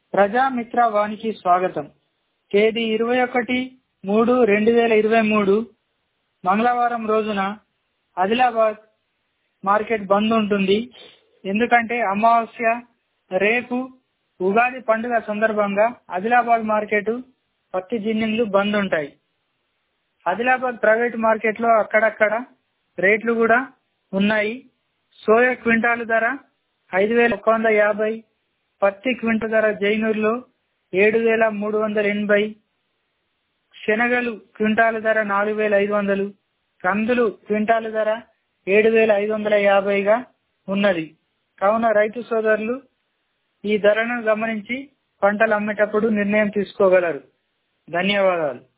ప్రజామిత్ర వానికి స్వాగతం తేదీ ఇరవై ఒకటి మూడు రెండు వేల ఇరవై మూడు మంగళవారం రోజున ఆదిలాబాద్ మార్కెట్ బంద్ ఉంటుంది ఎందుకంటే అమావాస్య రేపు ఉగాది పండుగ సందర్భంగా ఆదిలాబాద్ మార్కెట్ పత్తి జిన్నింగ్లు బంద్ ఉంటాయి ఆదిలాబాద్ ప్రైవేట్ మార్కెట్ లో అక్కడక్కడ రేట్లు కూడా ఉన్నాయి సోయా క్వింటాలు ధర ఐదు వేల ఒక వంద యాభై పత్తి క్వింటల్ ధర జైనూరులో ఏడు వేల మూడు వందల ఎనభై శనగలు క్వింటాలు ధర నాలుగు వేల ఐదు వందలు కందులు క్వింటాలు ధర ఏడు వేల ఐదు వందల యాభైగా ఉన్నది కావున రైతు సోదరులు ఈ ధరను గమనించి పంటలు అమ్మేటప్పుడు నిర్ణయం తీసుకోగలరు ధన్యవాదాలు